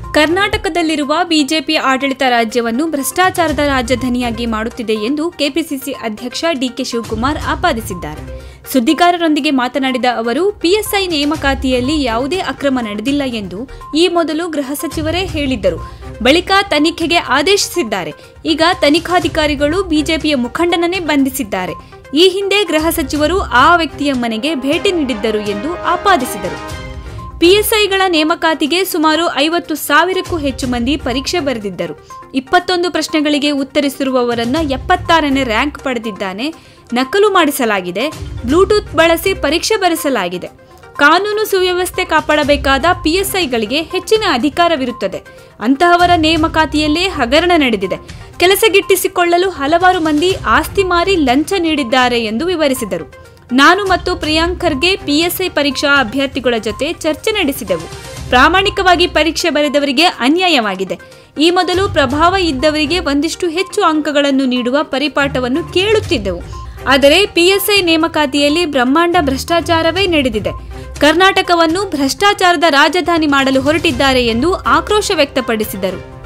ಕರ್ನಾಟಕದಲ್ಲಿರುವ ಬಿಜೆಪಿ ಆಡಳಿತ ರಾಜ್ಯವನ್ನು ಭ್ರಷ್ಟಾಚಾರದ ರಾಜಧಾನಿಯಾಗಿ ಮಾಡುತ್ತಿದೆ ಎಂದು ಕೆಪಿಸಿಸಿ ಅಧ್ಯಕ್ಷ ಡಿಕೆ ಶಿವಕುಮಾರ್ ಆಪಾದಿಸಿದ್ದಾರೆ ಸುದ್ದಿಗಾರರೊಂದಿಗೆ ಮಾತನಾಡಿದ ಅವರು ಪಿಎಸ್ಐ ನೇಮಕಾತಿಯಲ್ಲಿ ಯಾವುದೇ ಅಕ್ರಮ ನಡೆದಿಲ್ಲ ಎಂದು ಈ ಮೊದಲು ಗೃಹ ಸಚಿವರೇ ಹೇಳಿದ್ದರು ಬಳಿಕ ತನಿಖೆಗೆ ಆದೇಶಿಸಿದ್ದಾರೆ ಈಗ ತನಿಖಾಧಿಕಾರಿಗಳು ಬಿಜೆಪಿಯ ಮುಖಂಡನನ್ನೇ ಬಂಧಿಸಿದ್ದಾರೆ ಈ ಹಿಂದೆ ಗೃಹ ಸಚಿವರು ಆ ವ್ಯಕ್ತಿಯ ಮನೆಗೆ ಭೇಟಿ ನೀಡಿದ್ದರು ಎಂದು ಆಪಾದಿಸಿದರು ಪಿಎಸ್ಐಗಳ ನೇಮಕಾತಿಗೆ ಸುಮಾರು ಐವತ್ತು ಸಾವಿರಕ್ಕೂ ಹೆಚ್ಚು ಮಂದಿ ಪರೀಕ್ಷೆ ಬರೆದಿದ್ದರು ಇಪ್ಪತ್ತೊಂದು ಪ್ರಶ್ನೆಗಳಿಗೆ ಉತ್ತರಿಸಿರುವವರನ್ನ ಎಪ್ಪತ್ತಾರನೇ ರ್ಯಾಂಕ್ ಪಡೆದಿದ್ದಾನೆ ನಕಲು ಮಾಡಿಸಲಾಗಿದೆ ಬ್ಲೂಟೂತ್ ಬಳಸಿ ಪರೀಕ್ಷೆ ಬರೆಸಲಾಗಿದೆ ಕಾನೂನು ಸುವ್ಯವಸ್ಥೆ ಕಾಪಾಡಬೇಕಾದ ಪಿಎಸ್ಐಗಳಿಗೆ ಹೆಚ್ಚಿನ ಅಧಿಕಾರವಿರುತ್ತದೆ ಅಂತಹವರ ನೇಮಕಾತಿಯಲ್ಲೇ ಹಗರಣ ನಡೆದಿದೆ ಕೆಲಸಗಿಟ್ಟಿಸಿಕೊಳ್ಳಲು ಹಲವಾರು ಮಂದಿ ಆಸ್ತಿ ಮಾರಿ ಲಂಚ ನೀಡಿದ್ದಾರೆ ಎಂದು ವಿವರಿಸಿದರು ನಾನು ಮತ್ತು ಪ್ರಿಯಾಂಕ್ ಖರ್ಗೆ ಪಿಎಸ್ಐ ಪರೀಕ್ಷಾ ಅಭ್ಯರ್ಥಿಗಳ ಜೊತೆ ಚರ್ಚೆ ನಡೆಸಿದೆವು ಪ್ರಾಮಾಣಿಕವಾಗಿ ಪರೀಕ್ಷೆ ಬರೆದವರಿಗೆ ಅನ್ಯಾಯವಾಗಿದೆ ಈ ಮೊದಲು ಪ್ರಭಾವ ಇದ್ದವರಿಗೆ ಒಂದಿಷ್ಟು ಹೆಚ್ಚು ಅಂಕಗಳನ್ನು ನೀಡುವ ಪರಿಪಾಠವನ್ನು ಕೇಳುತ್ತಿದ್ದೆವು ಆದರೆ ಪಿಎಸ್ಐ ನೇಮಕಾತಿಯಲ್ಲಿ ಬ್ರಹ್ಮಾಂಡ ಭ್ರಷ್ಟಾಚಾರವೇ ನಡೆದಿದೆ ಕರ್ನಾಟಕವನ್ನು ಭ್ರಷ್ಟಾಚಾರದ ರಾಜಧಾನಿ ಮಾಡಲು ಹೊರಟಿದ್ದಾರೆ ಎಂದು ಆಕ್ರೋಶ ವ್ಯಕ್ತಪಡಿಸಿದರು